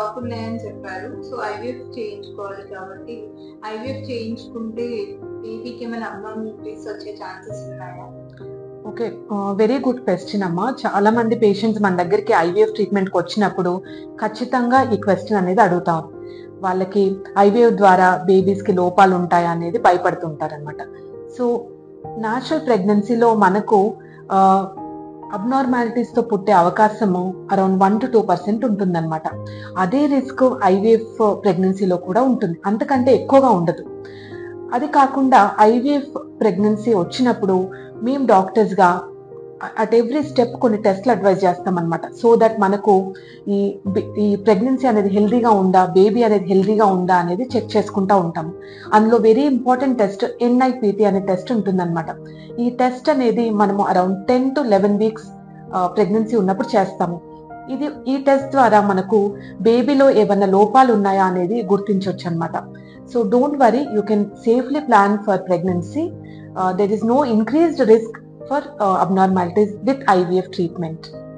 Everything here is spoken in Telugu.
బ్లాక్ ఉన్నాయని చెప్పారు సో ఐవీఎఫ్ చేయించుకోవాలి కాబట్టి ఐవీఎఫ్ చేయించుకుంటే బేబీకి ఏమైనా అబ్నార్మలిటీస్ వచ్చే ఛాన్సెస్ ఉన్నాయా ఓకే వెరీ గుడ్ క్వశ్చన్ అమ్మా చాలా మంది పేషెంట్స్ మన దగ్గరికి ఐవీఎఫ్ ట్రీట్మెంట్కి వచ్చినప్పుడు ఖచ్చితంగా ఈ క్వశ్చన్ అనేది అడుగుతాం వాళ్ళకి ఐవీఎఫ్ ద్వారా బేబీస్కి లోపాలు ఉంటాయా అనేది భయపడుతుంటారనమాట సో న్యాచురల్ ప్రెగ్నెన్సీలో మనకు అబ్నార్మాలిటీస్తో పుట్టే అవకాశము around one to two percent ఉంటుందన్నమాట అదే రిస్క్ ఐవీఎఫ్ ప్రెగ్నెన్సీలో కూడా ఉంటుంది అంతకంటే ఎక్కువగా ఉండదు అది కాకుండా ఐవీఎఫ్ ప్రెగ్నెన్సీ వచ్చినప్పుడు మేము డాక్టర్స్గా అట్ ఎవ్రీ స్టెప్ కొన్ని టెస్ట్లు అడ్వైజ్ చేస్తాం అనమాట సో దట్ మనకు ఈ బి- ఈ ప్రెగ్నెన్సీ అనేది హెల్దీగా ఉందా బేబీ అనేది హెల్దీగా ఉందా అనేది చెక్ చేసుకుంటా ఉంటాము అందులో వెరీ ఇంపార్టెంట్ టెస్ట్ ఎన్ఐపిటి అనే టెస్ట్ ఉంటుందన్నమాట ఈ టెస్ట్ అనేది మనము around ten to eleven weeks pregnancy ఉన్నప్పుడు చేస్తాము ఇది ఈ టెస్ట్ ద్వారా మనకు బేబీలో ఏమైనా లోపాలు ఉన్నాయా అనేది గుర్తించవచ్చు అనమాట so don't worry you can safely plan for pregnancy there is no increased risk for uh, abnormalities with IVF treatment.